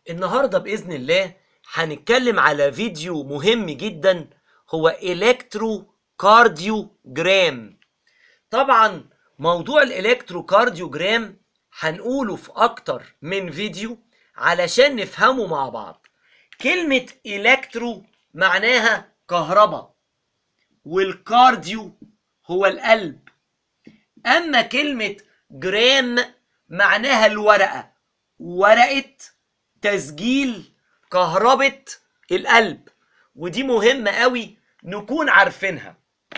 النهارده باذن الله هنتكلم على فيديو مهم جدا هو الكترو كارديوجرام طبعا موضوع الالكتروكارديوجرام هنقوله في اكتر من فيديو علشان نفهمه مع بعض كلمة الكترو معناها كهرباء والكارديو هو القلب اما كلمة جرام معناها الورقة ورقة تسجيل كهربة القلب ودي مهمة قوي نكون عارفينها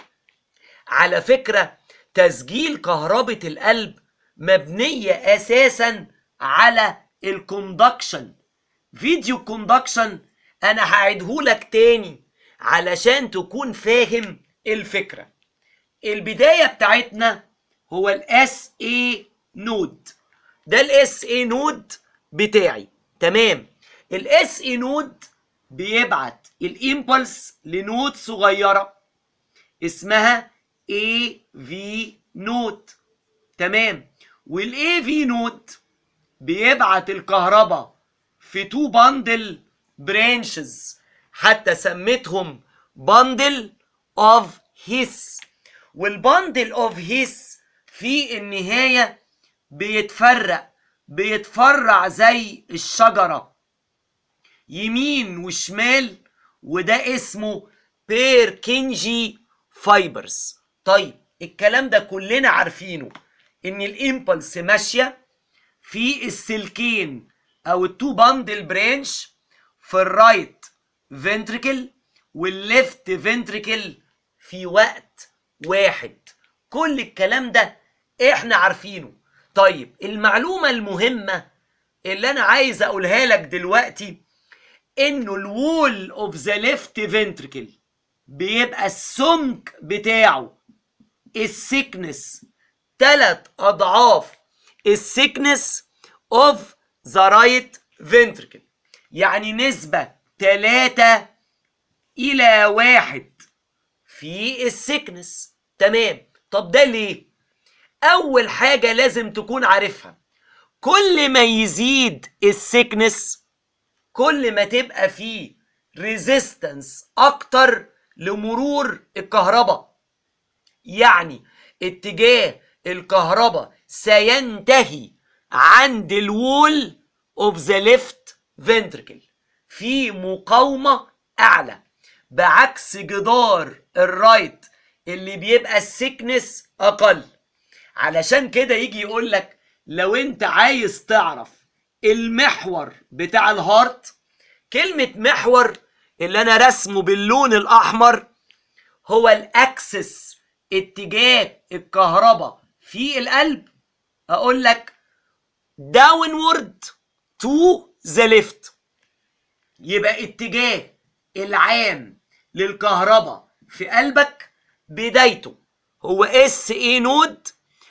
على فكرة تسجيل كهربة القلب مبنية أساسا على الكوندكشن فيديو كوندكشن أنا هعيدهولك تاني علشان تكون فاهم الفكرة البداية بتاعتنا هو الاس اي نود ده الاس اي نود بتاعي تمام الاس اي نود بيبعت الامبلس لنود صغيره اسمها اي في نود تمام والاي في نود بيبعت الكهرباء في تو باندل برانشز حتى سميتهم باندل اوف هيس والباندل اوف هيس في النهايه بيتفرق بيتفرع زي الشجره يمين وشمال وده اسمه بيركنجي فايبرز طيب الكلام ده كلنا عارفينه ان الامبلس ماشيه في السلكين او التو باندل برانش في الرايت فنتريكل والليفت فنتريكل في وقت واحد كل الكلام ده احنا عارفينه طيب المعلومه المهمه اللي انا عايز اقولها لك دلوقتي انه الوول اوف ذا ليفت فنتريكل بيبقى السمك بتاعه السكنس تلات اضعاف السكنس اوف ذا رايت فنتريكل يعني نسبة تلاتة إلى واحد في السكنس تمام طب ده ليه؟ أول حاجة لازم تكون عارفها كل ما يزيد السكنس كل ما تبقى فيه ريزيستنس اكتر لمرور الكهرباء يعني اتجاه الكهرباء سينتهي عند الوول اوف ذا ليفت فنتركل في مقاومة اعلى بعكس جدار الرايت اللي بيبقى السكنس اقل علشان كده يجي يقول لك لو انت عايز تعرف المحور بتاع الهارت كلمة محور اللي أنا رسمه باللون الأحمر هو الأكسس اتجاه الكهرباء في القلب أقول لك downward to the left يبقى اتجاه العام للكهرباء في قلبك بدايته هو اس اي نود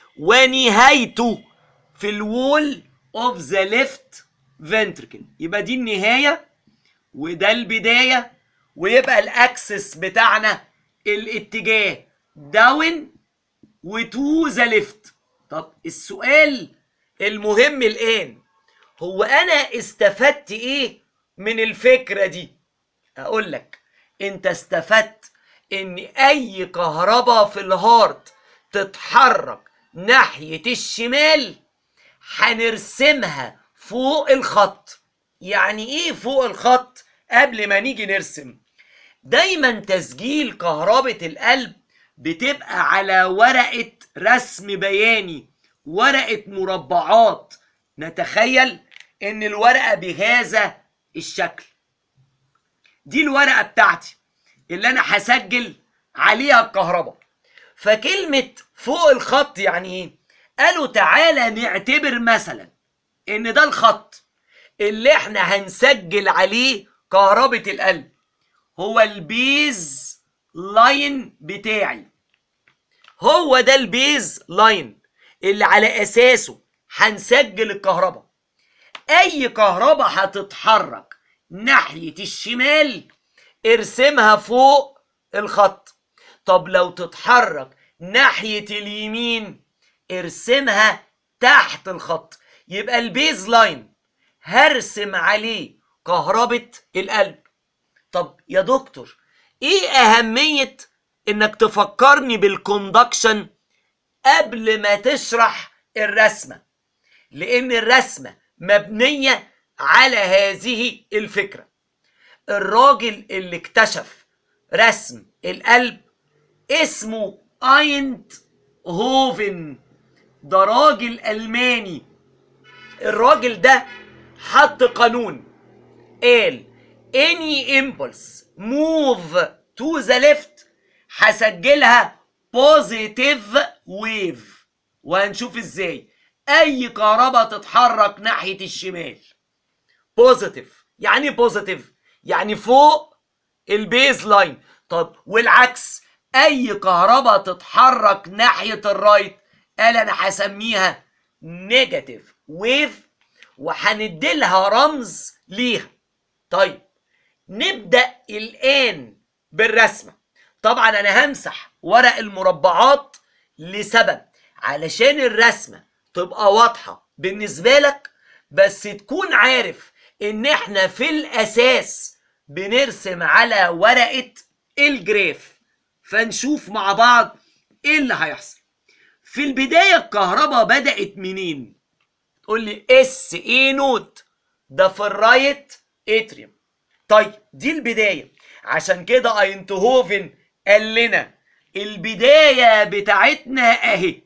ونهايته في الوول اوف ذا ليفت فنتركل يبقى دي النهايه وده البدايه ويبقى الاكسس بتاعنا الاتجاه داون وتو ذا ليفت طب السؤال المهم الان هو انا استفدت ايه من الفكره دي اقول لك انت استفدت ان اي كهرباء في الهارت تتحرك ناحيه الشمال هنرسمها فوق الخط يعني ايه فوق الخط قبل ما نيجي نرسم دايما تسجيل كهربة القلب بتبقى على ورقة رسم بياني ورقة مربعات نتخيل ان الورقة بهذا الشكل دي الورقة بتاعتي اللي انا هسجل عليها الكهرباء فكلمة فوق الخط يعني ايه قالوا تعالى نعتبر مثلا ان ده الخط اللي احنا هنسجل عليه كهربة القلب هو البيز لاين بتاعي هو ده البيز لاين اللي على اساسه هنسجل الكهرباء اي كهرباء هتتحرك ناحية الشمال ارسمها فوق الخط طب لو تتحرك ناحية اليمين ارسمها تحت الخط يبقى البيز لاين هرسم عليه كهربة القلب طب يا دكتور ايه اهمية انك تفكرني بالكوندكشن قبل ما تشرح الرسمة لان الرسمة مبنية على هذه الفكرة الراجل اللي اكتشف رسم القلب اسمه اينت هوفن ده راجل الماني الراجل ده حط قانون قال any impulse move to the left هسجلها positive wave وهنشوف ازاي اي كهرباء تتحرك ناحية الشمال بوزيتيف يعني بوزيتيف يعني فوق البيز لاين طب والعكس اي كهرباء تتحرك ناحية الرايت قال انا هسميها نيجاتيف ويف وهنديلها رمز ليها طيب نبدأ الآن بالرسمة طبعا أنا همسح ورق المربعات لسبب علشان الرسمة تبقى واضحة بالنسبة لك بس تكون عارف إن إحنا في الأساس بنرسم على ورقة الجراف فنشوف مع بعض إيه اللي هيحصل في البداية الكهرباء بدأت منين؟ تقول لي اس اي نوت ده في الرايت اتريوم طيب دي البدايه عشان كده اينتهوفن قال لنا البدايه بتاعتنا اهي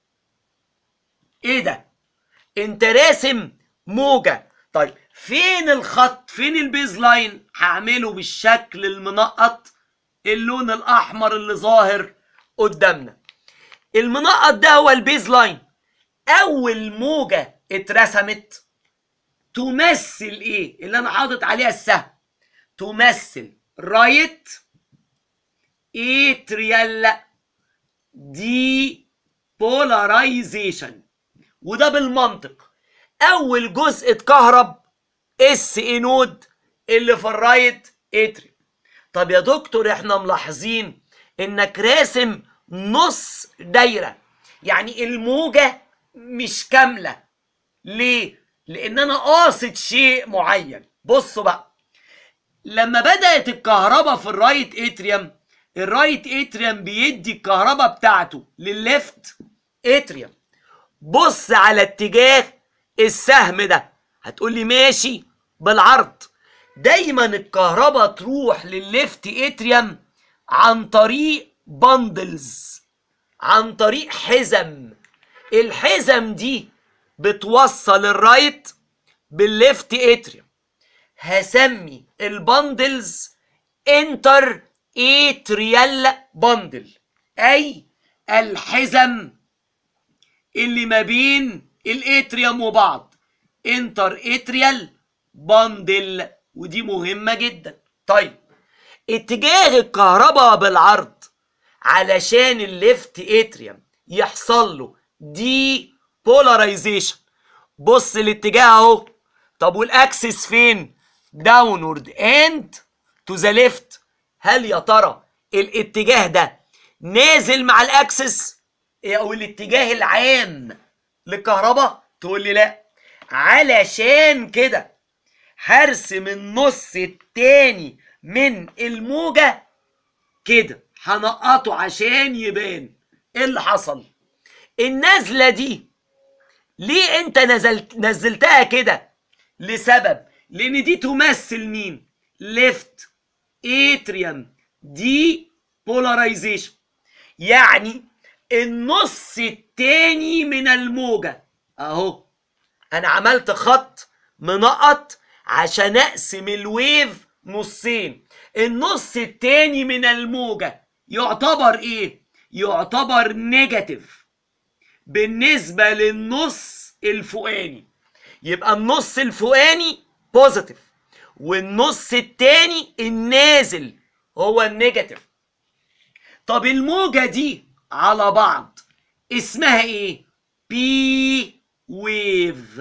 ايه ده انت راسم موجه طيب فين الخط فين البيز لاين هعمله بالشكل المنقط اللون الاحمر اللي ظاهر قدامنا المنقط ده هو البيز لاين اول موجه اترسمت تمثل ايه اللي انا حاطط عليها السهم تمثل رايت اتريال دي بولارايزيشن وده بالمنطق اول جزء اتكهرب اس اي نود اللي في الرايت اتريوم طب يا دكتور احنا ملاحظين انك راسم نص دايره يعني الموجه مش كامله ليه لان انا قاصد شيء معين بصوا بقى لما بدات الكهرباء في الرايت اتريوم الرايت اتريوم بيدي الكهرباء بتاعته للليفت اتريوم بص على اتجاه السهم ده هتقول لي ماشي بالعرض دايما الكهرباء تروح للليفت اتريوم عن طريق بندلز عن طريق حزم الحزم دي بتوصل الرايت بالليفت اتريوم هسمي البندلز انتر اتريال بندل اي الحزم اللي ما بين الاتريوم وبعض انتر اتريال بندل ودي مهمة جدا طيب اتجاه الكهرباء بالعرض علشان الليفت اتريوم يحصل له دي بولاريزيشن بص الاتجاه اهو طب والاكسس فين داونورد اند تو ذا ليفت هل يا ترى الاتجاه ده نازل مع الاكسس او الاتجاه العام للكهرباء تقول لي لا علشان كده هرسم النص التاني من الموجة كده هنقطه عشان يبان ايه اللي حصل النزلة دي ليه انت نزلت نزلتها كده لسبب لان دي تمثل مين ليفت اتريوم دي بولاريزيشن يعني النص التاني من الموجة اهو انا عملت خط منقط عشان اقسم الويف نصين النص التاني من الموجة يعتبر ايه يعتبر نيجاتيف بالنسبة للنص الفوقاني يبقى النص الفوقاني بوزيتيف والنص التاني النازل هو النيجاتيف طب الموجة دي على بعض اسمها ايه بي ويف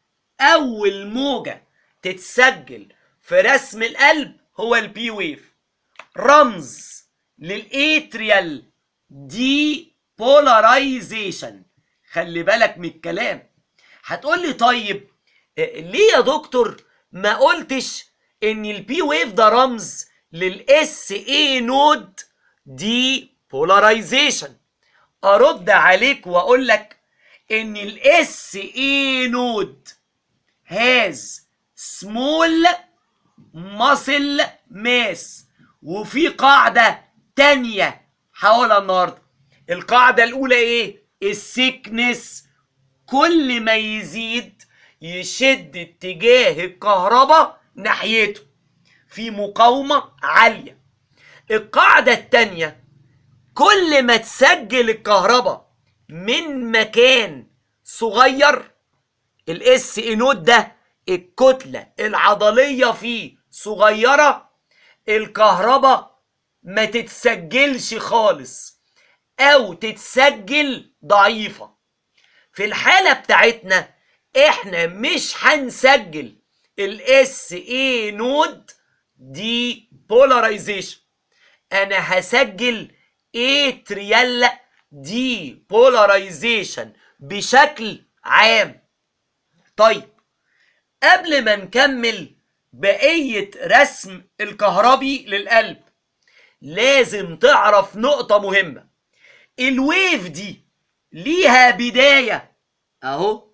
اول موجة تتسجل في رسم القلب هو البي ويف رمز للاتريال دي بولاريزيشن خلي بالك من الكلام هتقول لي طيب إيه، ليه يا دكتور ما قلتش ان البي ويف ده رمز للاس اي نود دي بولاريزيشن ارد عليك واقول لك ان الاس اي نود هاز سمول ماسل ماس وفي قاعدة تانية هقولها النهاردة القاعدة الأولى إيه؟ السيكنس كل ما يزيد يشد اتجاه الكهرباء ناحيته في مقاومة عالية القاعدة التانية كل ما تسجل الكهرباء من مكان صغير الاس انود ده الكتلة العضلية فيه صغيرة الكهرباء ما تتسجلش خالص او تتسجل ضعيفة في الحالة بتاعتنا احنا مش هنسجل الاس اي نود دي بولاريزيشن انا هسجل اتريال دي بولاريزيشن بشكل عام طيب قبل ما نكمل بقية رسم الكهربي للقلب لازم تعرف نقطة مهمة الويف دي ليها بداية اهو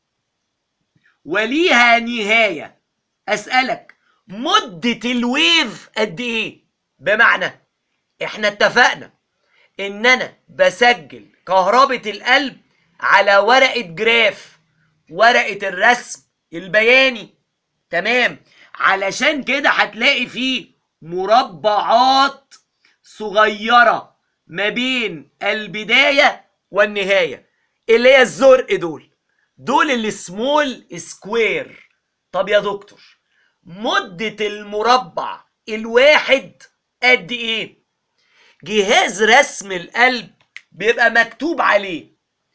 وليها نهاية اسألك مدة الويف قد ايه بمعنى احنا اتفقنا ان انا بسجل كهربة القلب على ورقة جراف ورقة الرسم البياني تمام علشان كده هتلاقي فيه مربعات صغيرة ما بين البداية والنهاية اللي هي الزرق دول دول السمول سكوير طب يا دكتور مدة المربع الواحد قد ايه جهاز رسم القلب بيبقى مكتوب عليه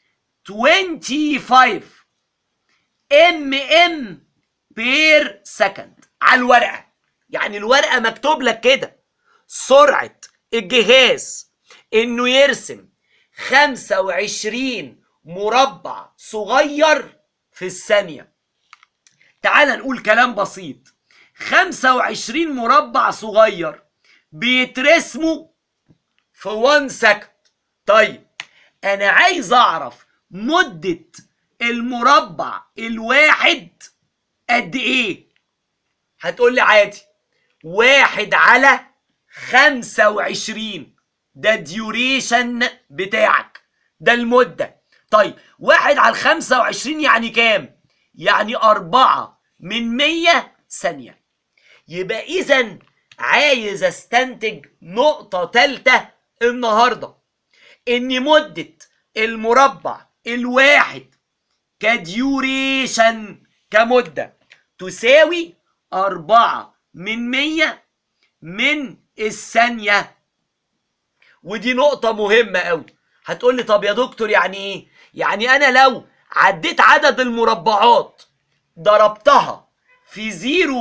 25 ام ام بير سكند على الورقه يعني الورقه مكتوب لك كده سرعه الجهاز انه يرسم 25 مربع صغير في الثانيه تعال نقول كلام بسيط 25 مربع صغير بيترسموا في 1 سكند طيب انا عايز اعرف مدة المربع الواحد قد ايه هتقول لي عادي واحد على خمسة وعشرين ده الديوريشن بتاعك ده المدة طيب واحد على الخمسة وعشرين يعني كام يعني أربعة من مية ثانية يبقى إذا عايز استنتج نقطة تالتة النهاردة إن مدة المربع الواحد كديوريشن كمدة تساوي أربعة من مية من الثانية ودي نقطة مهمة أوي هتقول لي طب يا دكتور يعني إيه؟ يعني أنا لو عديت عدد المربعات ضربتها في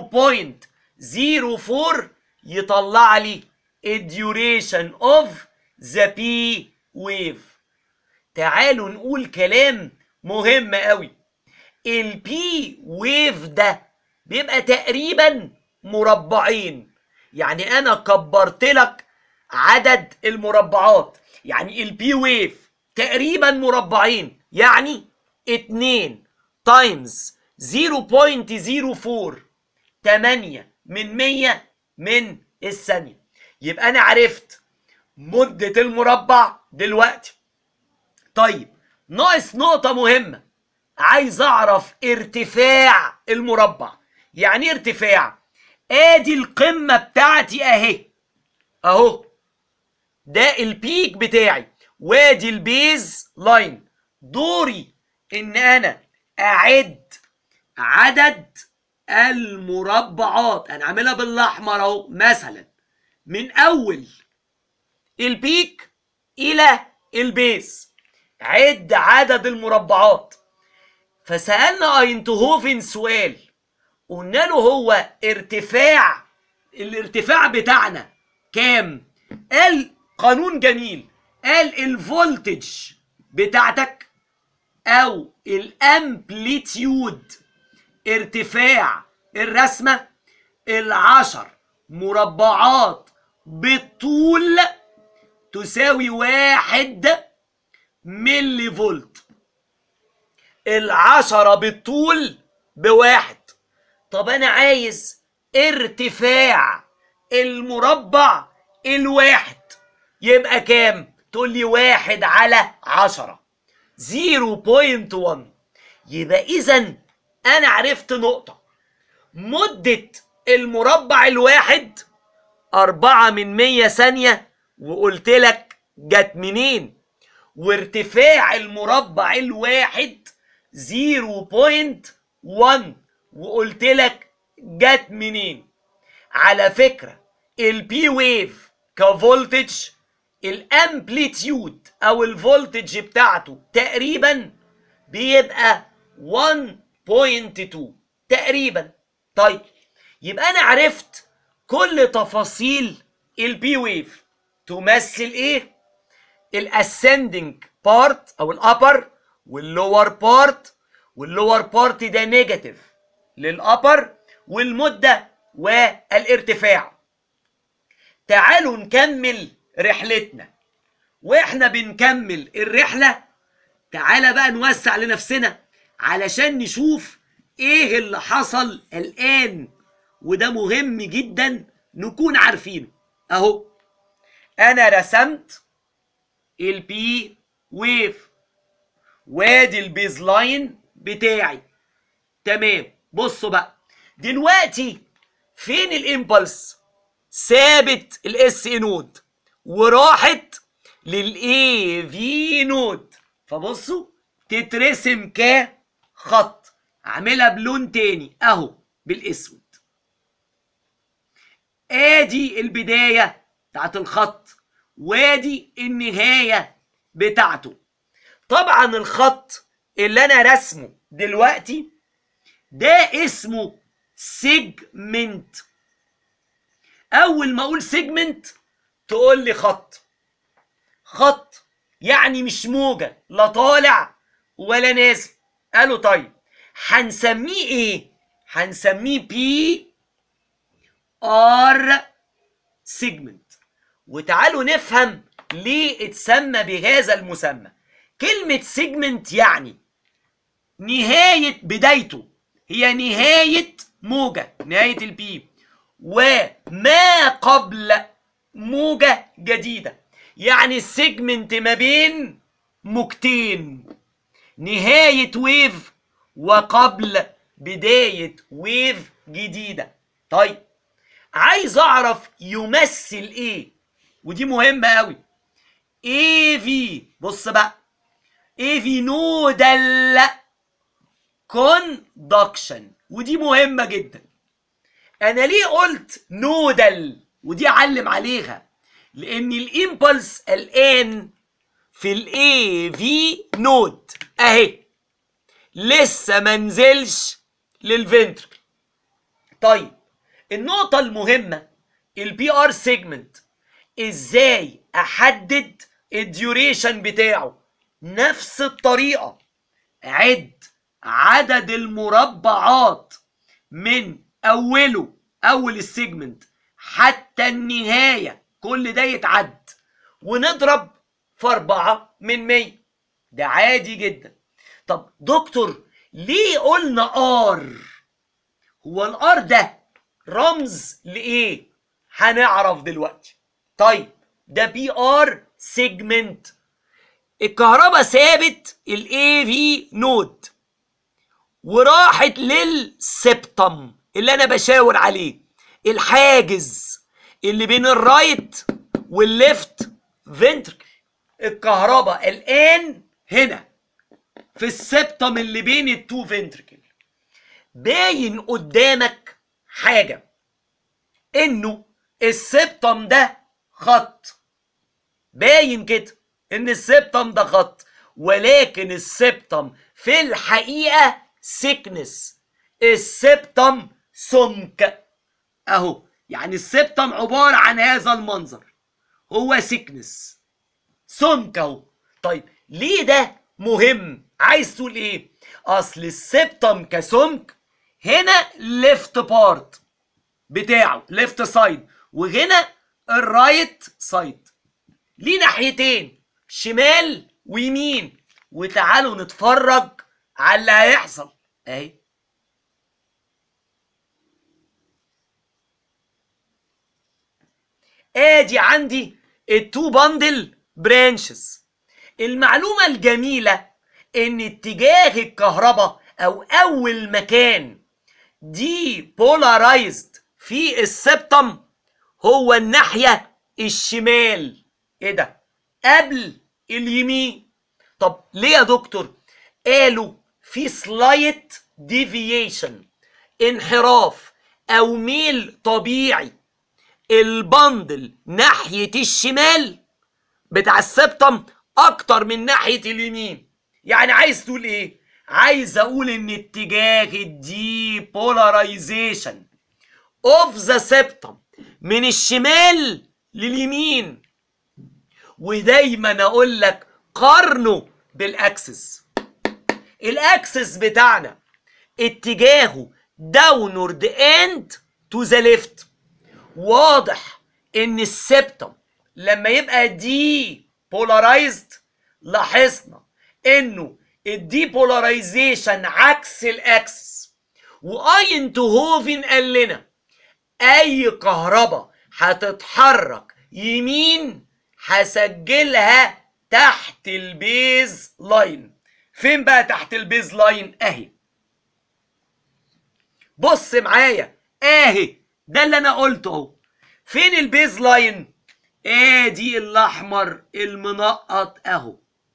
0.04 يطلع لي الديوريشن اوف ذا بي ويف تعالوا نقول كلام مهم قوي البي ويف ده بيبقى تقريبا مربعين يعني انا كبرت لك عدد المربعات يعني البي ويف تقريبا مربعين يعني 2 تايمز 0.04 8 من 100 من الثانية يبقى أنا عرفت مدة المربع دلوقتي طيب ناقص نقطة مهمة عايز أعرف ارتفاع المربع يعني إيه ارتفاع ادي القمة بتاعتي اهي اهو ده البيك بتاعي وادي البيز لاين دوري ان انا اعد عدد المربعات انا عاملها بالاحمر اهو مثلا من اول البيك الى البيز عد عدد المربعات فسالنا اينتهوفن سؤال قلنا له هو ارتفاع الارتفاع بتاعنا كام قال قانون جميل قال الفولتج بتاعتك او الامبليتيود ارتفاع الرسمة العشر مربعات بالطول تساوي واحد ملي فولت العشرة بالطول بواحد طب انا عايز ارتفاع المربع الواحد يبقى كام تقول لي واحد على عشرة 0.1 يبقى اذا انا عرفت نقطة مدة المربع الواحد أربعة من مية ثانية وقلت لك جت منين وارتفاع المربع الواحد 0.1 وقلت لك جت منين على فكرة البي ويف كفولتج الامبليتيود او الفولتج بتاعته تقريبا بيبقى 1.2 تقريبا طيب يبقى انا عرفت كل تفاصيل البي ويف تمثل ايه الاسندنج بارت او الابر واللور بارت واللور بارت ده نيجاتيف للابر والمده والارتفاع تعالوا نكمل رحلتنا واحنا بنكمل الرحله تعالى بقى نوسع لنفسنا علشان نشوف ايه اللي حصل الان وده مهم جدا نكون عارفينه اهو انا رسمت البي ويف وادي البيز لاين بتاعي تمام بصوا بقى دلوقتي فين الامبلس ثابت الاس اي نود وراحت للاي في نود فبصوا تترسم كخط اعملها بلون تاني اهو بالاسود ادي البدايه بتاعت الخط وادي النهايه بتاعته طبعا الخط اللي انا رسمه دلوقتي ده اسمه سيجمنت اول ما اقول سيجمنت تقول لي خط خط يعني مش موجة لا طالع ولا نازل قالوا طيب هنسميه ايه هنسميه بي ار سيجمنت وتعالوا نفهم ليه اتسمى بهذا المسمى كلمة سيجمنت يعني نهاية بدايته هي نهاية موجة نهاية البي وما قبل موجة جديدة يعني السيجمنت ما بين موجتين نهاية ويف وقبل بداية ويف جديدة طيب عايز اعرف يمثل ايه ودي مهمة قوي ايه في بص بقى ايه في نودل كوندكشن ودي مهمة جدا انا ليه قلت نودل ودي علم عليها لان الامبلس الان في الاي في نود اهي لسه منزلش للفنتركل طيب النقطة المهمة البي ار سيجمنت ازاي احدد الديوريشن بتاعه نفس الطريقة عد عدد المربعات من اوله اول السيجمنت حتى النهاية كل ده يتعد ونضرب في أربعة من مية ده عادي جدا طب دكتور ليه قلنا ار هو الار ده رمز لايه هنعرف دلوقتي طيب ده بي ار سيجمنت الكهرباء ثابت الاي في نود وراحت للسبتم اللي انا بشاور عليه الحاجز اللي بين الرايت والليفت فنتركل الكهرباء الان هنا في السبتم اللي بين التو فنتركل باين قدامك حاجه انه السبتم ده خط باين كده ان السبتم ده خط ولكن السبتم في الحقيقه سكنس السبتم سمك اهو يعني السبتم عباره عن هذا المنظر هو سكنس سمك اهو طيب ليه ده مهم عايز تقول ايه اصل السبتم كسمك هنا ليفت بارت بتاعه ليفت سايد وهنا الرايت سايد ليه ناحيتين شمال ويمين وتعالوا نتفرج على اللي هيحصل اهي ادي عندي التو باندل برانشز المعلومه الجميله ان اتجاه الكهرباء او اول مكان دي بولارايزد في السبتم هو الناحيه الشمال ايه ده قبل اليمين طب ليه يا دكتور قالوا في سلايت ديفيشن انحراف او ميل طبيعي البندل ناحيه الشمال بتاع السبتم اكتر من ناحيه اليمين يعني عايز تقول ايه عايز اقول ان اتجاه الدي بولاريزيشن اوف ذا سبتم من الشمال لليمين ودايما اقول لك قارنه بالاكسس الاكسس بتاعنا اتجاهه داونورد اند تو ذا ليفت واضح ان السبتم لما يبقى دي بولارايزد لاحظنا انه الدي بولاريزيشن عكس الاكسس واينتهوفن قال لنا اي كهرباء هتتحرك يمين هسجلها تحت البيز لاين فين بقى تحت البيز لاين اهي بص معايا اهي ده اللي انا قلته اهو فين البيز لاين ادي الاحمر المنقط اهو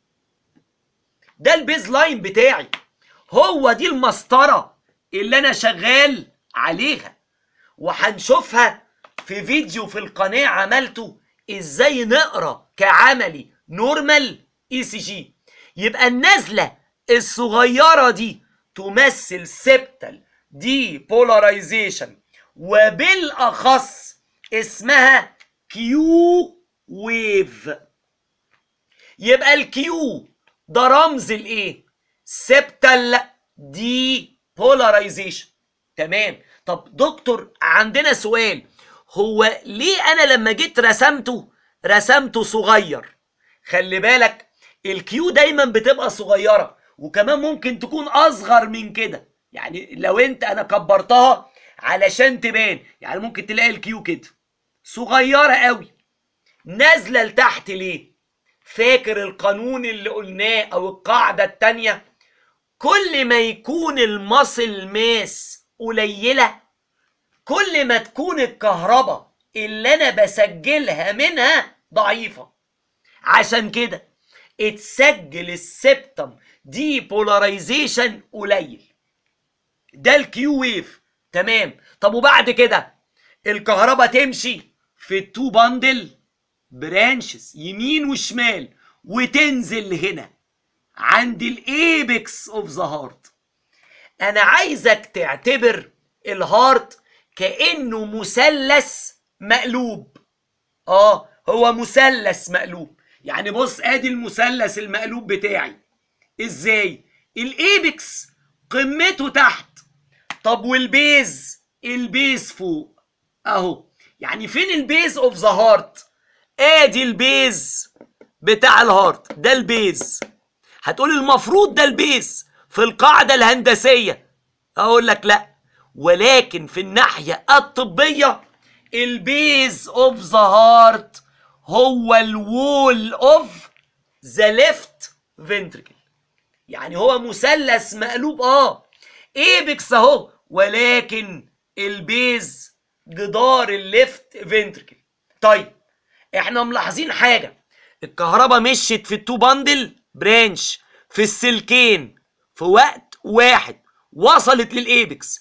ده البيز لاين بتاعي هو دي المسطره اللي انا شغال عليها وهنشوفها في فيديو في القناه عملته ازاي نقرا كعملي نورمال اي سي جي يبقى النزله الصغيره دي تمثل سبتال دي بولاريزيشن وبالاخص اسمها كيو ويف يبقى الكيو ده رمز الايه سبتال دي بولاريزيشن تمام طب دكتور عندنا سؤال هو ليه انا لما جيت رسمته رسمته صغير خلي بالك الكيو دايما بتبقى صغيره وكمان ممكن تكون اصغر من كده يعني لو انت انا كبرتها علشان تبان يعني ممكن تلاقي الكيو كده صغيره قوي نازله لتحت ليه فاكر القانون اللي قلناه او القاعده التانيه كل ما يكون المصل ماس قليله كل ما تكون الكهرباء اللي انا بسجلها منها ضعيفه عشان كده اتسجل السبتم دي بولاريزيشن قليل ده الكيو ويف تمام طب وبعد كده الكهرباء تمشي في التو باندل برانشز يمين وشمال وتنزل هنا عند الايبكس اوف ذا هارت انا عايزك تعتبر الهارت كانه مثلث مقلوب اه هو مثلث مقلوب يعني بص ادي المثلث المقلوب بتاعي ازاي الايبكس قمته تحت طب والبيز البيز فوق اهو يعني فين البيز اوف ذا هارت ادي البيز بتاع الهارت ده البيز هتقول المفروض ده البيز في القاعدة الهندسية اقول لك لا ولكن في الناحية الطبية البيز اوف ذا هارت هو الوول اوف ذا ليفت فنتركل يعني هو مثلث مقلوب اه ايبكس اهو ولكن البيز جدار الليفت فنتركل طيب احنا ملاحظين حاجه الكهرباء مشت في التو باندل برانش في السلكين في وقت واحد وصلت للايبكس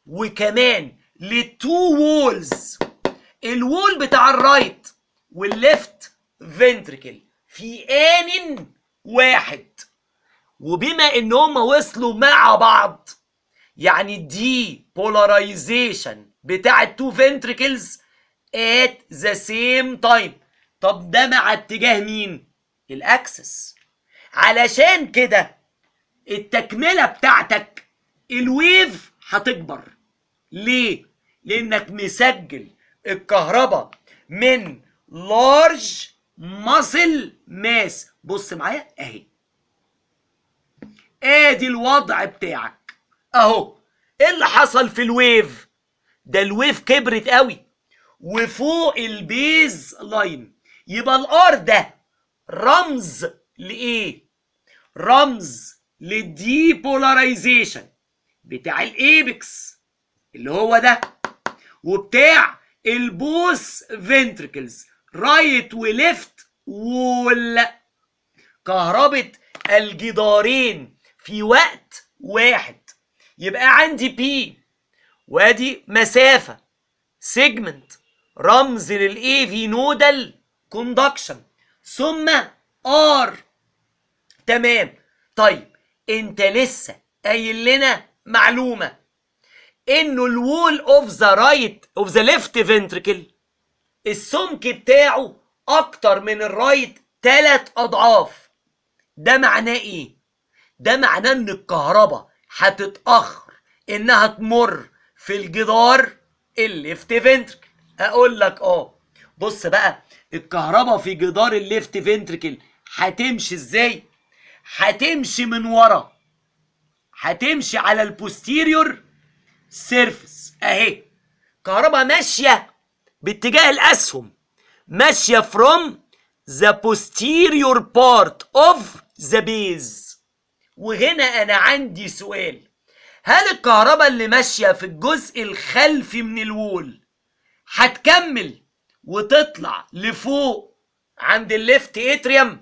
وكمان للتو وولز الوول بتاع الرايت والليفت فنتركل في آن واحد وبما ان هم وصلوا مع بعض يعني دي بولاريزيشن بتاع التو فنتركلز at the same time طب ده مع اتجاه مين الاكسس علشان كده التكمله بتاعتك الويف هتكبر ليه لانك مسجل الكهرباء من لارج ماسل ماس بص معايا اهي ادي الوضع بتاعك اهو ايه اللي حصل في الويف ده الويف كبرت قوي وفوق البيز لاين يبقى الار ده رمز لايه رمز للديبولاريزيشن بتاع الايبكس اللي هو ده وبتاع البوس فنتركلز رايت وليفت وول كهربة الجدارين في وقت واحد يبقى عندي بي وادي مسافة سيجمنت رمز للاي في نودال كوندكشن ثم ار تمام طيب انت لسه قايل لنا معلومه انه الوول اوف ذا رايت اوف ذا ليفت فنتركل السمك بتاعه اكتر من الرايت ثلاث اضعاف ده معناه ايه ده معناه ان الكهرباء هتتاخر انها تمر في الجدار الليفت فنتركل اقول لك اه بص بقى الكهرباء في جدار الليفت فنتركل هتمشي ازاي هتمشي من ورا هتمشي على البوستيريور سيرفس اهي كهرباء ماشيه باتجاه الاسهم ماشيه from the posterior part of the base وهنا انا عندي سؤال هل الكهرباء اللي ماشيه في الجزء الخلفي من الوول هتكمل وتطلع لفوق عند الليفت اتريم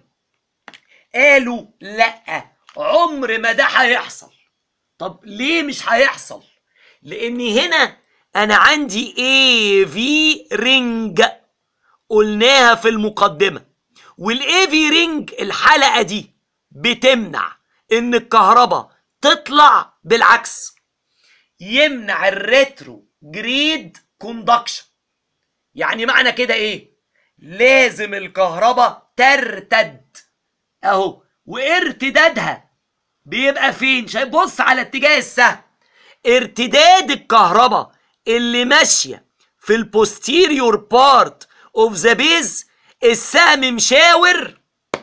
قالوا لا عمر ما ده هيحصل طب ليه مش هيحصل لان هنا انا عندي اي في رينج قلناها في المقدمه والاي في رينج الحلقه دي بتمنع ان الكهرباء تطلع بالعكس يمنع الريترو جريد كوندكشن يعني معنى كده ايه لازم الكهرباء ترتد اهو وارتدادها بيبقى فين شايف بص على اتجاه السهم ارتداد الكهرباء اللي ماشيه في البوستيريور بارت اوف ذا بيز السهم مشاور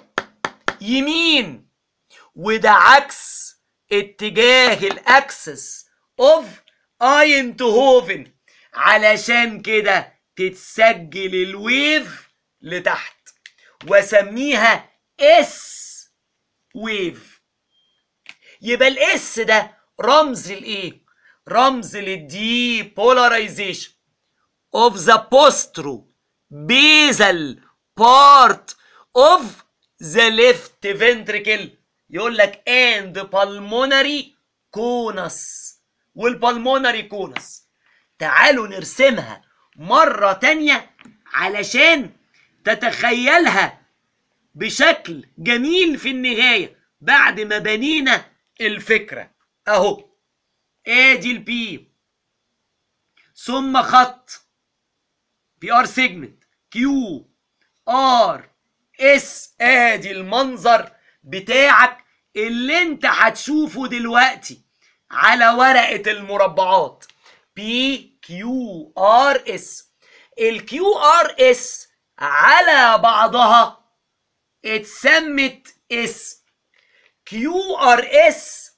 يمين وده عكس اتجاه الاكسس اوف اينتهوفن علشان كده تتسجل الويف لتحت واسميها اس ويف يبقى الاس ده رمز لايه رمز للدي بولاريزيشن of the postero basal part of the left ventricle يقول لك and pulmonary conus والبلمونري كونس تعالوا نرسمها مرة تانية علشان تتخيلها بشكل جميل في النهاية بعد ما بنينا الفكرة اهو ادي البي ثم خط بي ار سيجمنت كيو ار اس ادي المنظر بتاعك اللي انت هتشوفه دلوقتي على ورقة المربعات بي كيو ار اس الكيو ار اس على بعضها اتسمت اسم كيو ار اس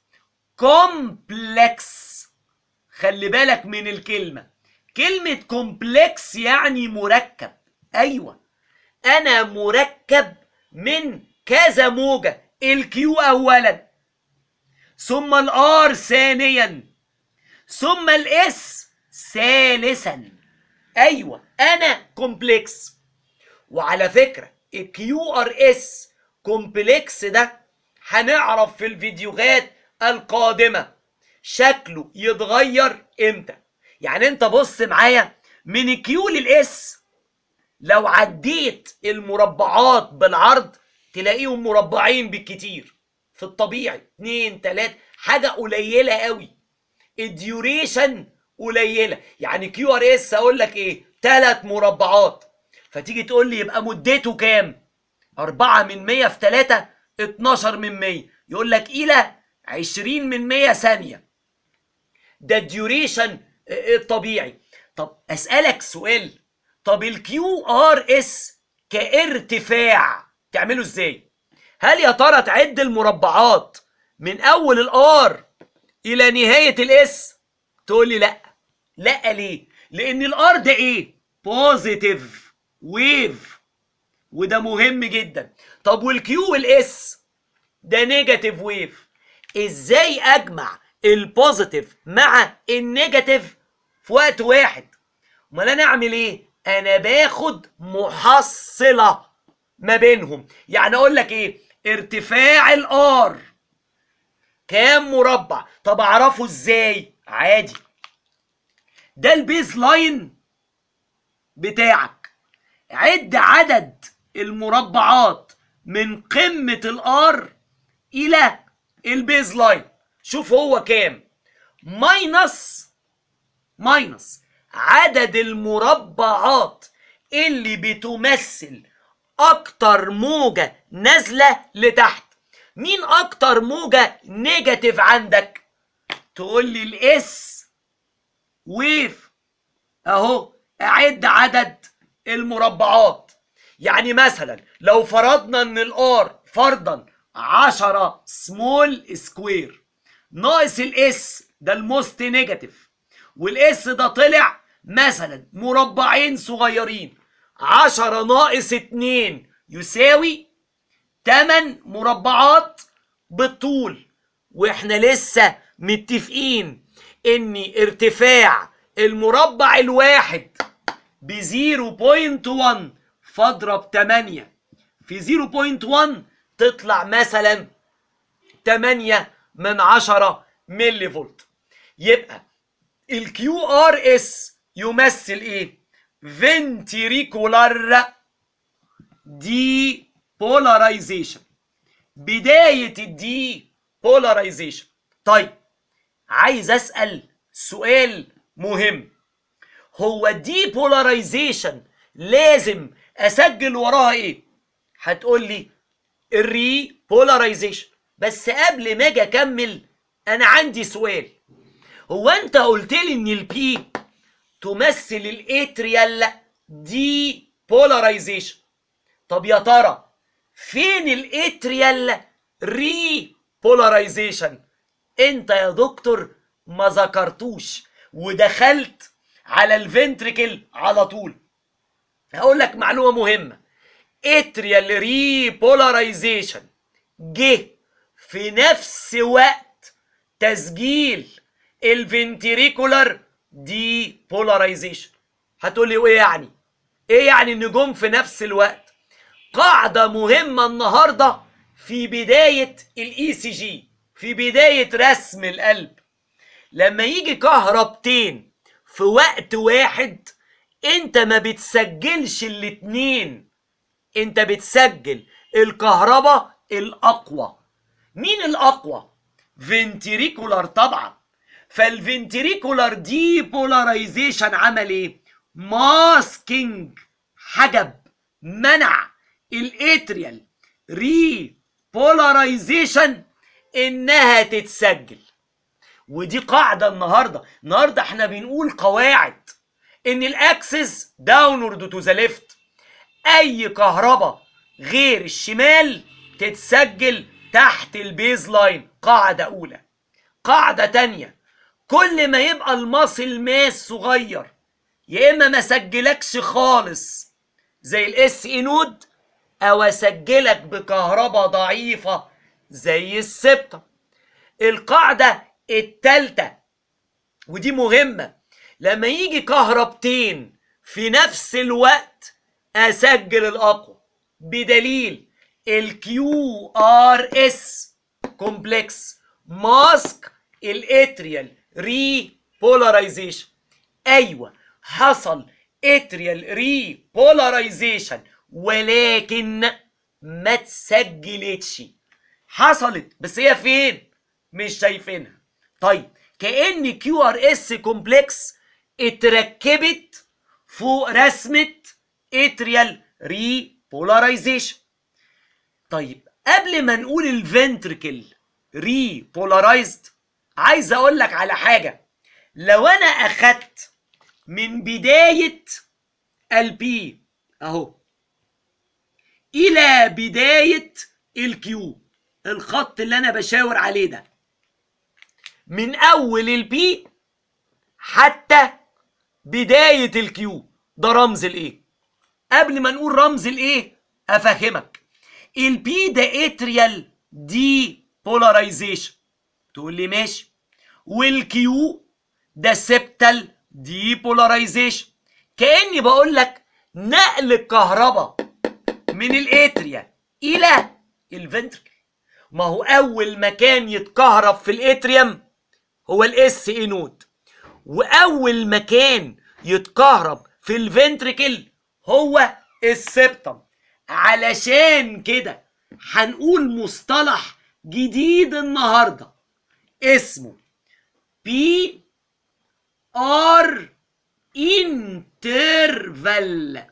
كومبلكس خلي بالك من الكلمة كلمة كومبلكس يعني مركب أيوة أنا مركب من كذا موجة الكيو أولا ثم الآر ثانيا ثم الإس ثالثا أيوة أنا كومبلكس وعلى فكرة الكيو ار اس كومبلكس ده هنعرف في الفيديوهات القادمة شكله يتغير امتى يعني انت بص معايا من الكيو للاس لو عديت المربعات بالعرض تلاقيهم مربعين بالكتير في الطبيعي اتنين تلاتة حاجة قليلة قوي الديوريشن قليلة يعني كيو ار اس اقول لك ايه تلات مربعات فتيجي تقول لي يبقى مدته كام أربعة من مية في تلاتة اتناشر من مية يقول لك إلى عشرين من مية ثانية ده الديوريشن الطبيعي طب اسالك سؤال طب الكيو ار اس كارتفاع تعمله ازاي هل يا ترى تعد المربعات من اول الار الى نهايه الاس تقول لي لا لا ليه لان الار ده ايه بوزيتيف ويف وده مهم جدا طب والكيو والاس ده نيجاتيف ويف ازاي اجمع البوزيتيف مع النيجاتيف في وقت واحد امال انا اعمل ايه انا باخد محصله ما بينهم يعني اقول لك ايه ارتفاع الار كام مربع طب اعرفه ازاي عادي ده البيز لاين بتاعك عد عدد المربعات من قمة الار الى البيز لاين شوف هو كام ماينس ماينس عدد المربعات اللي بتمثل اكتر موجة نازلة لتحت مين اكتر موجة نيجاتيف عندك تقول لي الاس ويف اهو اعد عدد المربعات يعني مثلا لو فرضنا ان الار فرضا 10 سمول سكوير ناقص الاس ده الموست نيجاتيف والاس ده طلع مثلا مربعين صغيرين 10 ناقص 2 يساوي 8 مربعات بالطول واحنا لسه متفقين ان ارتفاع المربع الواحد ب 0.1 فاضرب 8 في 0.1 تطلع مثلا 8 من 10 ملي فولت يبقى الكيو ار اس يمثل ايه فنتريكولار دي بولاريزيشن بداية الدي بولاريزيشن طيب عايز اسأل سؤال مهم هو الدي بولاريزيشن لازم اسجل وراها ايه هتقول لي الري بولاريزيشن بس قبل ما اجي اكمل انا عندي سؤال هو انت قلت لي ان البي تمثل الاتريال دي بولاريزيشن طب يا ترى فين الاتريال ري بولاريزيشن انت يا دكتور ما ذكرتوش ودخلت على الفنتريكل على طول هقول لك معلومه مهمه اتريال ري بولاريزيشن جه في نفس وقت تسجيل الفنتريكولار دي بولاريزيشن هتقول لي ايه يعني ايه يعني ان جم في نفس الوقت قاعده مهمه النهارده في بدايه الاي سي جي في بدايه رسم القلب لما يجي كهربتين في وقت واحد انت ما بتسجلش الاتنين انت بتسجل الكهرباء الاقوى مين الاقوى فنتريكولار طبعا فالفنتريكولار دي بولاريزيشن عمل ايه ماسكينج حجب منع الاتريال ري بولاريزيشن انها تتسجل ودي قاعده النهارده النهارده احنا بنقول قواعد ان الاكسس داونورد تو ذا ليفت اي كهرباء غير الشمال تتسجل تحت البيز لاين قاعده اولى قاعده تانية كل ما يبقى الماسل ماس صغير يا اما ما سجلكش خالص زي الاس اي نود او اسجلك بكهرباء ضعيفه زي السبطه القاعده التالتة ودي مهمه لما يجي كهربتين في نفس الوقت اسجل الاقوى بدليل الكيو ار اس كومبلكس ماسك الاتريال ري بولاريزيشن ايوه حصل اتريال ري بولاريزيشن ولكن ما تسجلتش حصلت بس هي فين مش شايفينها طيب كان كيو ار اس كومبلكس اتركبت فوق رسمه اتريال ري بولاريزيشن طيب قبل ما نقول الفنتركل ري بولارايزد عايز اقول لك على حاجه لو انا اخدت من بداية البي اهو الى بداية الكيو الخط اللي انا بشاور عليه ده من اول البي حتى بداية الكيو ده رمز الايه قبل ما نقول رمز الايه افهمك البي ده اتريال دي بولاريزيشن تقول لي ماشي والكيو ده سبتال دي بولاريزيشن كاني بقول لك نقل الكهرباء من الاتريا الى الفنتركل ما هو اول مكان يتكهرب في الاتريوم هو الاس اي نود واول مكان يتكهرب في الفنتركل هو السبتم علشان كده هنقول مصطلح جديد النهارده اسمه بي ار انترفال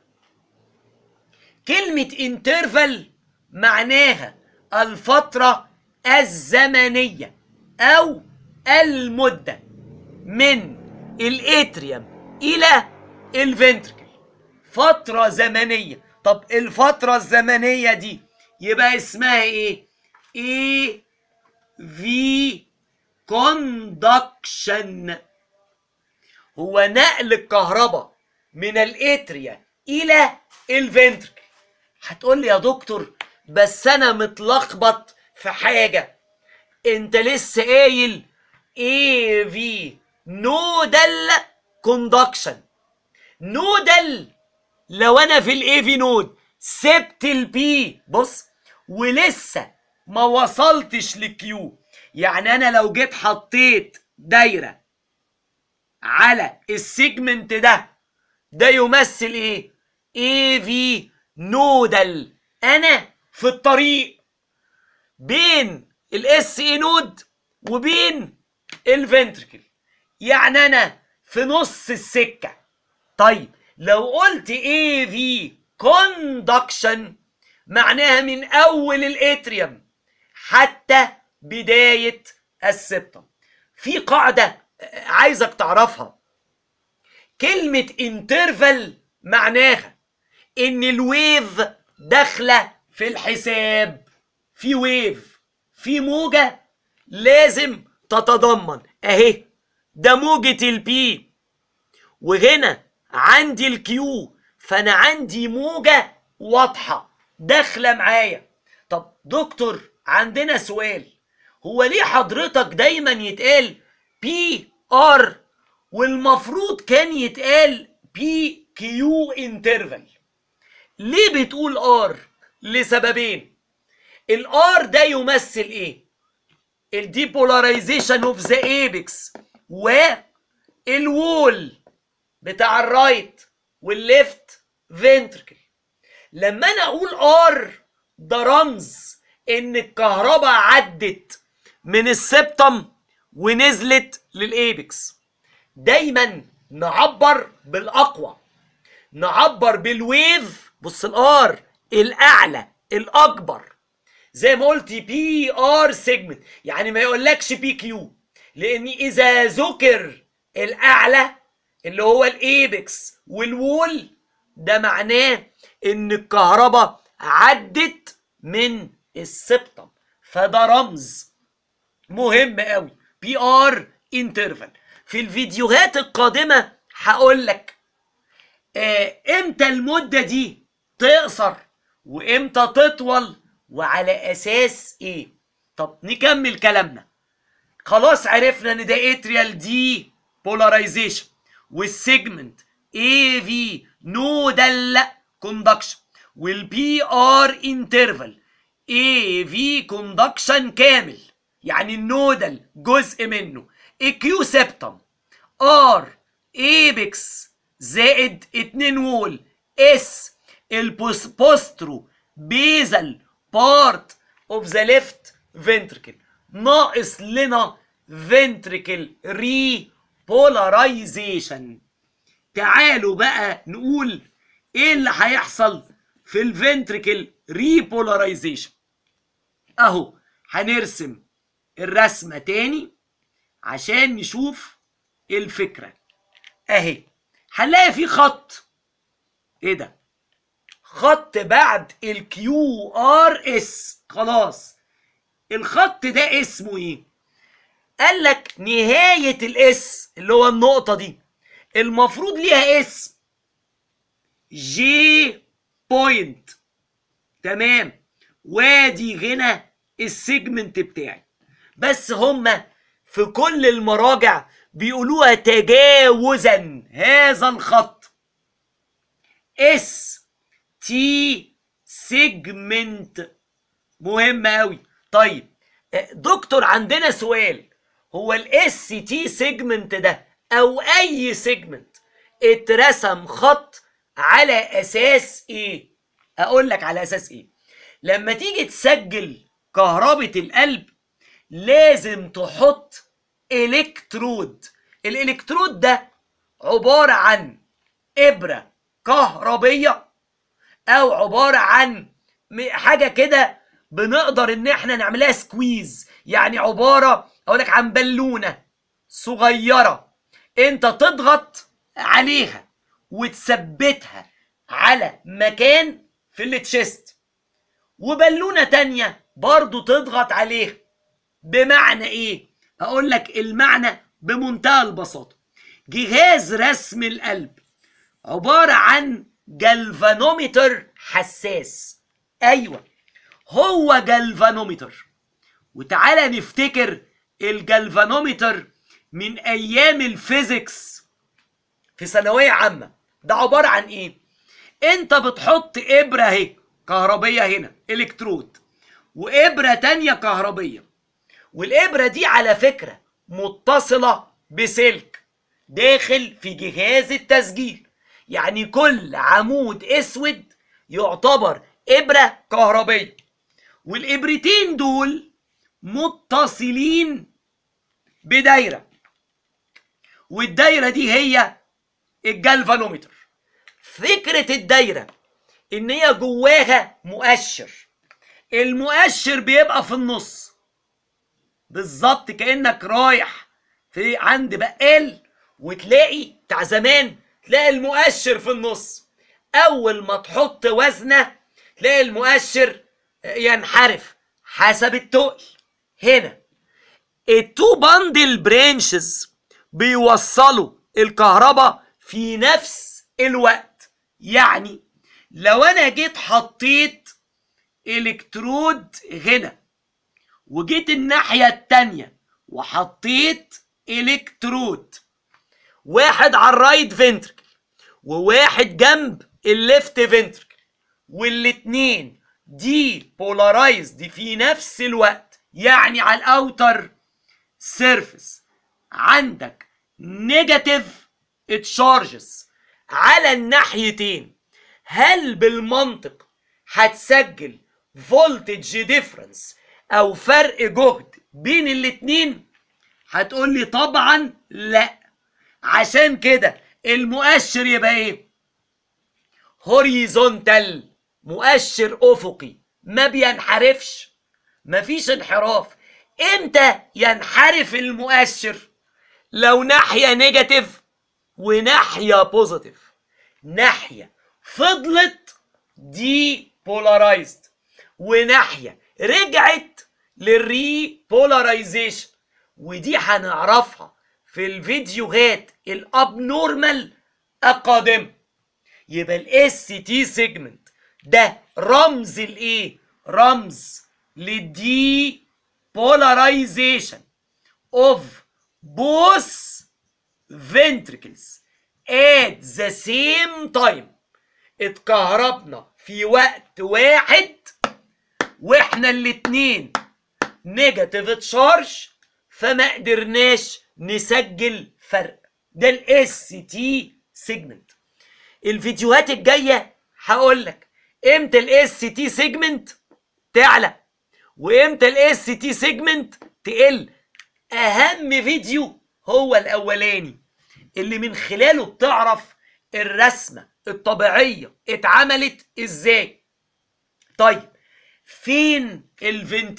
كلمة انترفال معناها الفترة الزمنية أو المدة من الاتريوم إلى الفنتركل فترة زمنية طب الفترة الزمنية دي يبقى اسمها ايه؟ ايه في كوندكشن هو نقل الكهرباء من الاتريا الى الفنتركل هتقول لي يا دكتور بس انا متلخبط في حاجه انت لسه قايل اي في نودال كوندكشن نودال لو انا في الاي في نود سبت البي بص ولسه ما وصلتش للكيو يعني انا لو جيت حطيت دايره على السيجمنت ده ده يمثل ايه اي في نودال انا في الطريق بين الاس اي نود وبين الفنتركل يعني انا في نص السكه طيب لو قلت اي في كوندكشن معناها من اول الاتريوم حتى بدايه السبتم في قاعده عايزك تعرفها كلمه انترفال معناها ان الويف داخله في الحساب في ويف في موجه لازم تتضمن اهي ده موجة البي وهنا عندي الكيو فانا عندي موجة واضحة داخلة معايا طب دكتور عندنا سؤال هو ليه حضرتك دايما يتقال بي ار والمفروض كان يتقال بي كيو انترفال ليه بتقول ار لسببين الار ده يمثل ايه الديبولاريزيشن اوف ذا ايبكس والوول بتاع الرايت والليفت فنتركل لما انا اقول ار ده رمز ان الكهرباء عدت من السبتم ونزلت للايبكس دايما نعبر بالاقوى نعبر بالويف بص الار الاعلى الاكبر زي ما قلت بي ار سيجمنت يعني ما يقولكش بي كيو لان اذا ذكر الاعلى اللي هو الايبكس والوول ده معناه ان الكهرباء عدت من السبتم فده رمز مهم قوي بي ار انترفال في الفيديوهات القادمه هقول لك آه امتى المده دي تقصر وامتى تطول وعلى اساس ايه طب نكمل كلامنا خلاص عرفنا ان ده اتريال دي بولاريزيشن والسيجمنت اي في نودال كوندكشن والبي ار انترفال اي في كوندكشن كامل يعني النودال جزء منه الكيو سبتم ار ايبكس زائد 2 وول اس البوسترو بيزل بارت اوف ذا ليفت فنتركل ناقص لنا فنتركل ري بولاريزيشن تعالوا بقى نقول ايه اللي هيحصل في الفنتركل ري بولاريزيشن اهو هنرسم الرسمه تاني عشان نشوف الفكره اهي هنلاقي في خط ايه ده خط بعد الكيو ار اس خلاص الخط ده اسمه ايه قال لك نهايه الاس اللي هو النقطه دي المفروض ليها اسم جي بوينت تمام وادي هنا السيجمنت بتاعي بس هما في كل المراجع بيقولوها تجاوزا هذا الخط اس تي سيجمنت مهم قوي طيب دكتور عندنا سؤال هو الاس تي سيجمنت ده او اي سيجمنت اترسم خط على اساس ايه اقول لك على اساس ايه لما تيجي تسجل كهربة القلب لازم تحط الكترود الالكترود ده عبارة عن ابرة كهربية او عبارة عن حاجة كده بنقدر ان احنا نعملها سكويز يعني عبارة اقول لك عن بالونة صغيرة انت تضغط عليها وتثبتها على مكان في التشيست وبالونة تانية برضو تضغط عليها بمعنى ايه اقول لك المعنى بمنتهى البساطة جهاز رسم القلب عبارة عن جلفانومتر حساس ايوه هو جلفانومتر وتعالى نفتكر الجلفانومتر من ايام الفيزيكس في ثانوية عامة ده عبارة عن ايه انت بتحط ابرة اهي كهربية هنا الكترود وابرة تانية كهربية والابرة دي على فكرة متصلة بسلك داخل في جهاز التسجيل يعني كل عمود اسود يعتبر ابرة كهربية والابرتين دول متصلين بدايرة والدايرة دي هي الجلفانومتر فكرة الدايرة ان هي جواها مؤشر المؤشر بيبقى في النص بالظبط كانك رايح في عند بقال وتلاقي بتاع زمان تلاقي المؤشر في النص اول ما تحط وزنه تلاقي المؤشر ينحرف حسب التقل هنا التو باندل برانشز بيوصلوا الكهرباء في نفس الوقت يعني لو انا جيت حطيت الكترود هنا وجيت الناحية التانية وحطيت الكترود واحد على الرايت فنتركل وواحد جنب الليفت فنتركل والاتنين دي بولارايزد في نفس الوقت يعني على الاوتر سيرفيس عندك نيجاتيف تشارجز على الناحيتين هل بالمنطق هتسجل فولتج ديفرنس او فرق جهد بين الاتنين هتقول لي طبعا لا عشان كده المؤشر يبقى ايه هوريزونتال مؤشر افقي ما بينحرفش مفيش انحراف امتى ينحرف المؤشر لو ناحيه نيجاتيف وناحيه بوزيتيف ناحيه فضلت دي بولارايزد وناحيه رجعت للري بولاريزيشن ودي هنعرفها في الفيديوهات الاب نورمال القادمه يبقى الاس تي سيجمنت ده رمز الايه رمز للدي بولاريزيشن اوف both ventricles at the same time اتكهربنا في وقت واحد واحنا الاتنين نيجاتيف تشارج فما قدرناش نسجل فرق ده الاس تي سيجمنت الفيديوهات الجايه هقول لك امتى الاس تي سيجمنت تعلى وامتى الاس تي سيجمنت تقل اهم فيديو هو الاولاني اللي من خلاله بتعرف الرسمه الطبيعيه اتعملت ازاي طيب فين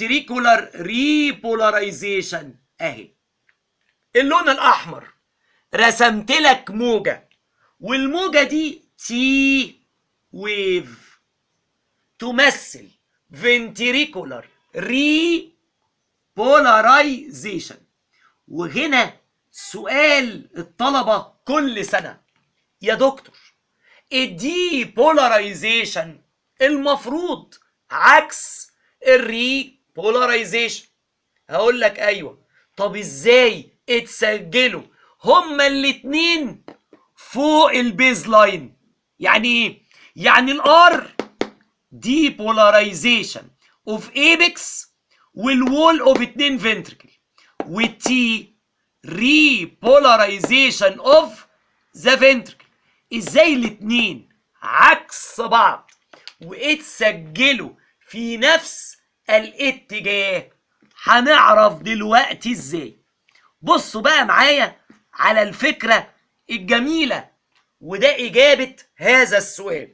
الفنتريكولار ريبولاريزيشن اهي اللون الاحمر رسمت لك موجة والموجة دي تي ويف تمثل ventricular repolarization وهنا سؤال الطلبة كل سنة يا دكتور الدي بولاريزيشن المفروض عكس الري بولاريزيشن هقول لك ايوه طب ازاي اتسجلوا هما الاتنين فوق البيز لاين يعني ايه يعني الار دي بولاريزيشن اوف ايبكس والوول اوف اتنين فنتركل والتي ري بولاريزيشن اوف ذا فنتركل ازاي الاتنين عكس بعض واتسجلوا في نفس الاتجاه هنعرف دلوقتي ازاي بصوا بقى معايا على الفكرة الجميلة وده إجابة هذا السؤال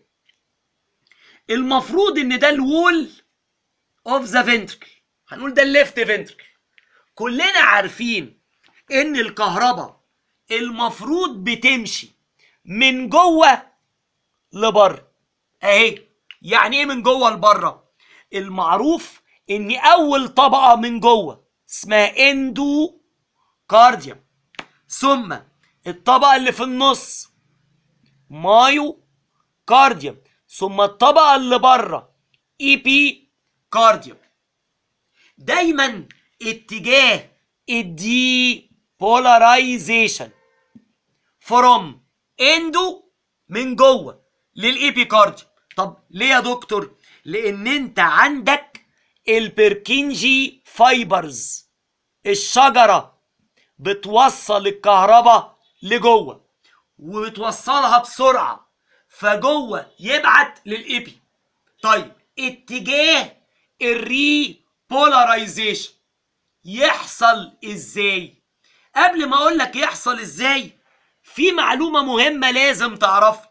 المفروض إن ده الوول اوف ذا فنتركل هنقول ده الليفت فنتركل كلنا عارفين إن الكهرباء المفروض بتمشي من جوه لبره اهي يعني ايه من جوه لبره المعروف ان اول طبقه من جوه اسمها اندو كارديوم ثم الطبقه اللي في النص مايو كارديوم ثم الطبقه اللي بره اي بي كارديوم دايما اتجاه الدي بولاريزيشن فروم اندو من جوه للايبيكارديوم طب ليه يا دكتور لان انت عندك البركنجي فايبرز الشجره بتوصل الكهرباء لجوه وبتوصلها بسرعه فجوه يبعت للايبي طيب اتجاه الري بولاريزيشن يحصل ازاي قبل ما اقول لك يحصل ازاي في معلومه مهمه لازم تعرفها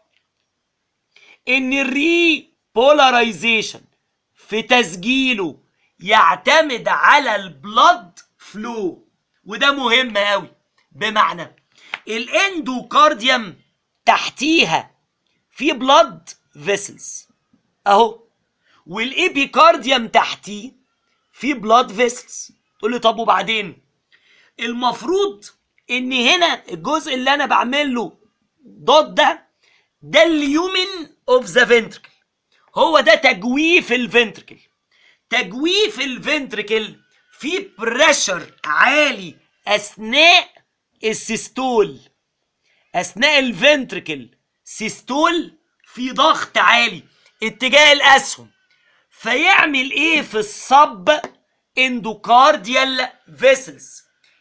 ان الري بولاريزيشن في تسجيله يعتمد على البلد فلو وده مهم قوي بمعنى الاندوكارديوم تحتيها في بلد فيسلز اهو والايبيكارديوم تحتيه في بلاد فيسلز تقول لي طب وبعدين المفروض ان هنا الجزء اللي انا بعمل له دوت ده ده اليومن اوف ذا فنتركل هو ده تجويف الفنتركل تجويف الفنتركل في بريشر عالي اثناء السيستول اثناء الفنتركل سيستول في ضغط عالي اتجاه الاسهم فيعمل ايه في الصب اندوكارديال فيسلز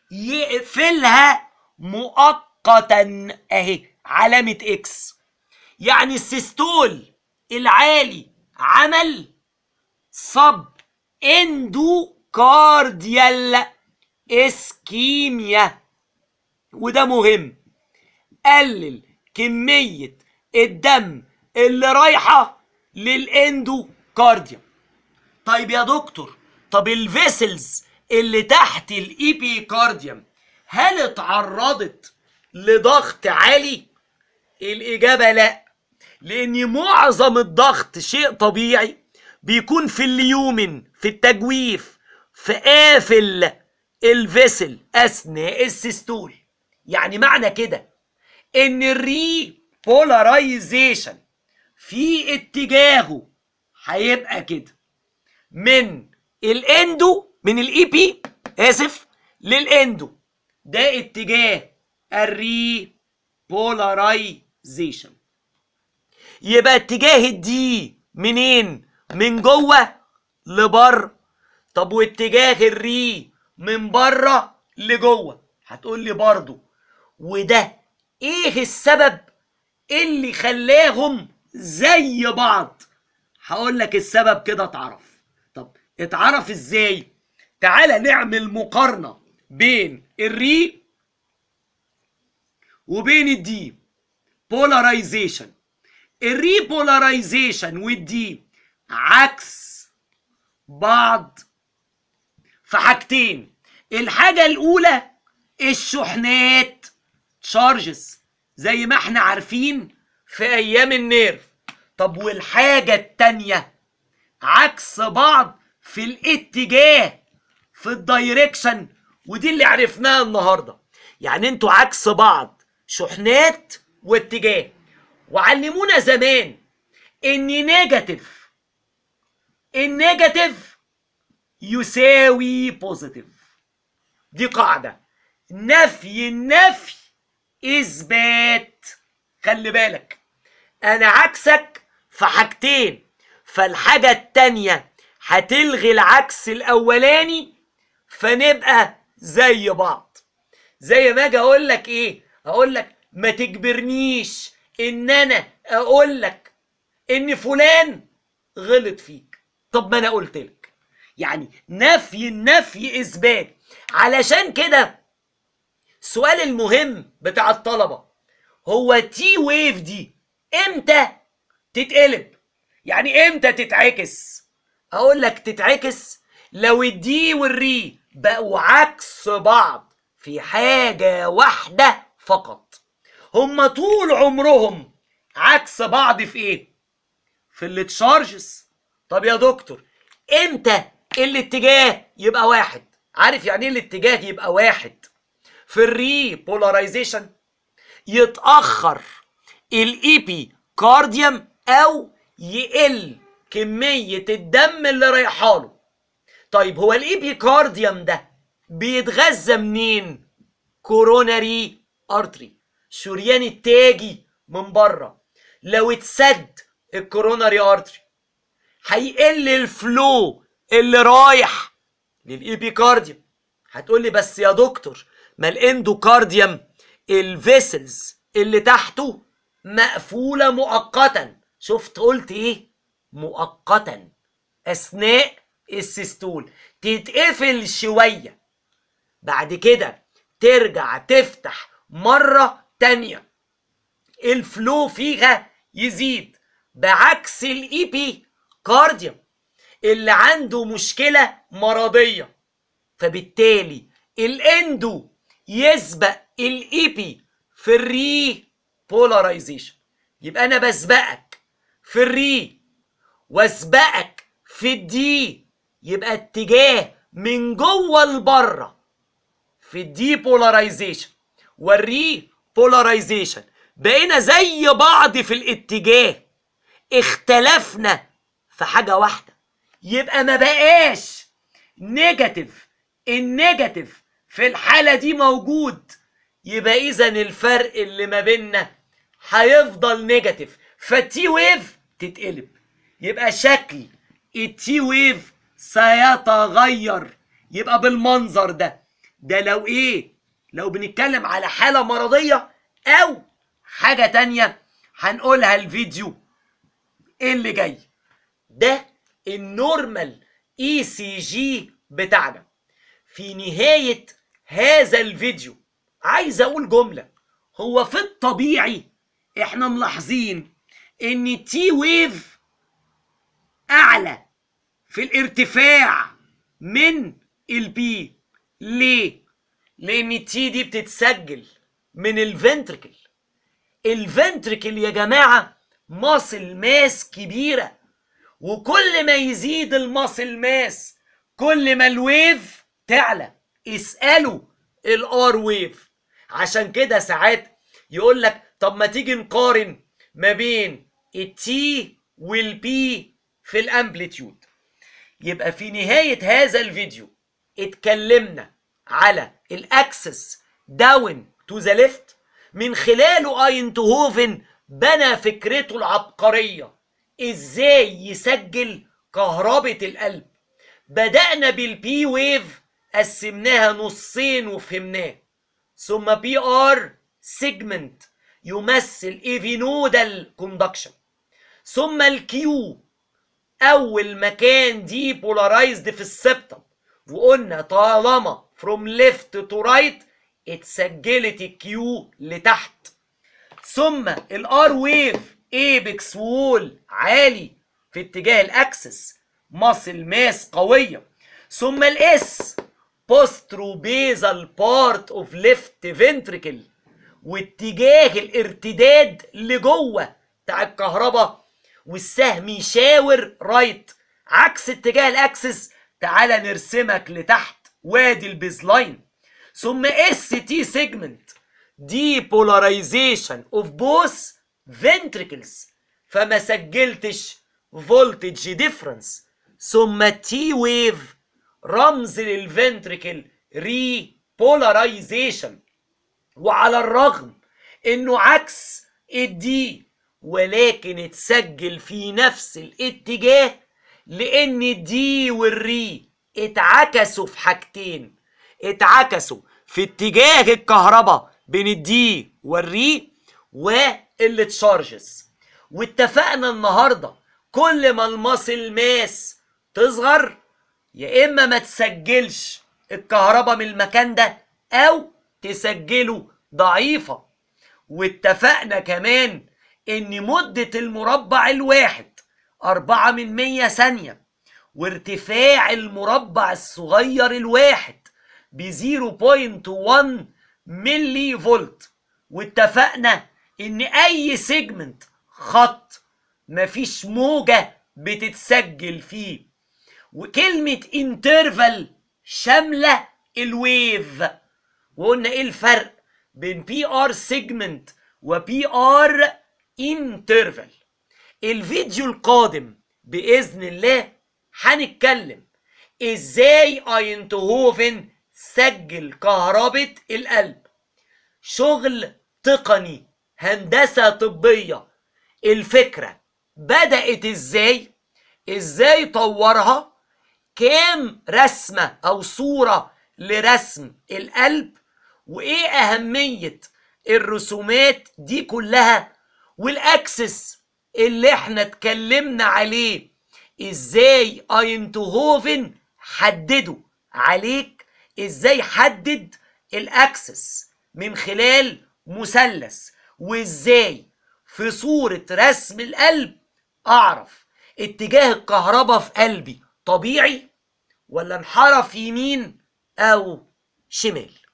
يقفلها مؤقتا اهي علامة اكس يعني السيستول العالي عمل صب اندوكارديال اسكيميا وده مهم قلل كمية الدم اللي رايحة للاندوكارديوم طيب يا دكتور طب الفيسلز اللي تحت الايبيكارديوم هل اتعرضت لضغط عالي الاجابه لا لان معظم الضغط شيء طبيعي بيكون في اليومن في التجويف في قافل الفيسل اثناء السيستول يعني معنى كده ان الري بولاريزيشن في اتجاهه هيبقى كده من الاندو من الاي بي اسف للاندو ده اتجاه الري بولاريزيشن يبقى اتجاه الدي منين من جوه لبره طب واتجاه الري من بره لجوه هتقول لي برضو وده ايه السبب اللي خلاهم زي بعض هقول لك السبب كده اتعرف طب اتعرف ازاي تعالى نعمل مقارنة بين الري وبين الدي بولاريزيشن الري بولاريزيشن والدي عكس بعض في حاجتين الحاجة الأولى الشحنات تشارجز زي ما احنا عارفين في ايام النيرف طب والحاجة التانية عكس بعض في الاتجاه في الدايركشن ودي اللي عرفناها النهارده يعني انتوا عكس بعض شحنات واتجاه وعلمونا زمان ان نيجاتيف النيجاتيف يساوي بوزيتيف دي قاعدة نفي النفي إثبات خلي بالك أنا عكسك في حاجتين فالحاجة التانية هتلغي العكس الأولاني فنبقى زي بعض زي ما اجي اقول لك ايه اقول لك ما تجبرنيش ان انا اقول لك ان فلان غلط فيك طب ما انا قلت لك يعني نفي النفي اثبات علشان كده السؤال المهم بتاع الطلبه هو تي ويف دي امتى تتقلب يعني امتى تتعكس اقول لك تتعكس لو الدي والري بقوا عكس بعض في حاجة واحدة فقط هما طول عمرهم عكس بعض في ايه في التشارجز طب يا دكتور امتى الاتجاه يبقى واحد عارف يعني ايه الاتجاه يبقى واحد في الري بولاريزيشن يتأخر الايبي كارديوم او يقل كمية الدم اللي رايحه له طيب هو الايبي كارديوم ده بيتغذى منين كوروناري ارتري شريان التاجي من بره لو اتسد الكوروناري ارتري هيقل الفلو اللي رايح للايبيكارديوم هتقول لي بس يا دكتور ما الاندوكارديوم الفيسلز اللي تحته مقفوله مؤقتا شفت قلت ايه مؤقتا اثناء السيستول تتقفل شويه بعد كده ترجع تفتح مره تانيه الفلو فيها يزيد بعكس الايبي كارديوم اللي عنده مشكله مرضيه فبالتالي الاندو يسبق الايبي في الري بولاريزيشن يبقى انا بسبقك في الري واسبقك في الدي يبقى اتجاه من جوه لبره في الدي بولاريزيشن والري بولاريزيشن بقينا زي بعض في الاتجاه اختلفنا في حاجه واحده يبقى ما بقاش نيجاتيف النيجاتيف في الحاله دي موجود يبقى اذا الفرق اللي ما بيننا هيفضل نيجاتيف فالتي ويف تتقلب يبقى شكل التي ويف سيتغير يبقى بالمنظر ده ده لو ايه لو بنتكلم على حالة مرضية او حاجة تانية هنقولها الفيديو اللي جاي ده النورمال اي سي جي بتاعنا في نهاية هذا الفيديو عايز اقول جملة هو في الطبيعي احنا ملاحظين ان التي ويف اعلى في الارتفاع من البي ليه لان التي دي بتتسجل من الفنتركل الفنتركل يا جماعه ماسل ماس كبيره وكل ما يزيد الماسل ماس كل ما الويف تعلى اسالوا الار ويف عشان كده ساعات يقول لك طب ما تيجي نقارن ما بين التي والبي في الامبليتيود يبقى في نهاية هذا الفيديو اتكلمنا على الاكسس داون تو ذا ليفت من خلاله اينتهوفن بنى فكرته العبقرية ازاي يسجل كهربة القلب بدأنا بالبي ويف قسمناها نصين وفهمناه ثم بي ار سيجمنت يمثل ايفي نودال كوندكشن ثم الكيو اول مكان دي بولارايزد في السبتم وقلنا طالما فروم ليفت تو رايت اتسجلت الكيو لتحت ثم الار ويف ايبكس وول عالي في اتجاه الاكسس ماسل ماس قويه ثم الاس بوسترو بيزال بارت اوف ليفت فنتريكل واتجاه الارتداد لجوه بتاع الكهرباء والسهم يشاور رايت عكس اتجاه الاكسس تعالى نرسمك لتحت وادي البيز لاين ثم اس تي سيجمنت دي بولاريزيشن اوف بوث ventricles فما سجلتش فولتج ديفرنس ثم تي ويف رمز للفنتريكل ري بولاريزيشن وعلى الرغم انه عكس الدي ولكن اتسجل في نفس الاتجاه لان الدي والري اتعكسوا في حاجتين اتعكسوا في اتجاه الكهرباء بين الدي والري والتشارجز واتفقنا النهارده كل ما الماسل ماس تصغر يا اما ما تسجلش الكهرباء من المكان ده او تسجله ضعيفه واتفقنا كمان ان مدة المربع الواحد أربعة من مية ثانية وارتفاع المربع الصغير الواحد ب 0.1 ملي فولت واتفقنا ان اي سيجمنت خط مفيش موجة بتتسجل فيه وكلمة انترفال شاملة الويف وقلنا ايه الفرق بين بي ار سيجمنت وبي ار انترفال الفيديو القادم باذن الله هنتكلم ازاي اينتهوفن سجل كهربة القلب شغل تقني هندسة طبية الفكرة بدأت ازاي ازاي طورها كام رسمة او صورة لرسم القلب وايه اهمية الرسومات دي كلها والاكسس اللي احنا اتكلمنا عليه ازاي اينتهوفن حدده عليك ازاي حدد الاكسس من خلال مثلث وازاي في صورة رسم القلب اعرف اتجاه الكهرباء في قلبي طبيعي ولا انحرف يمين او شمال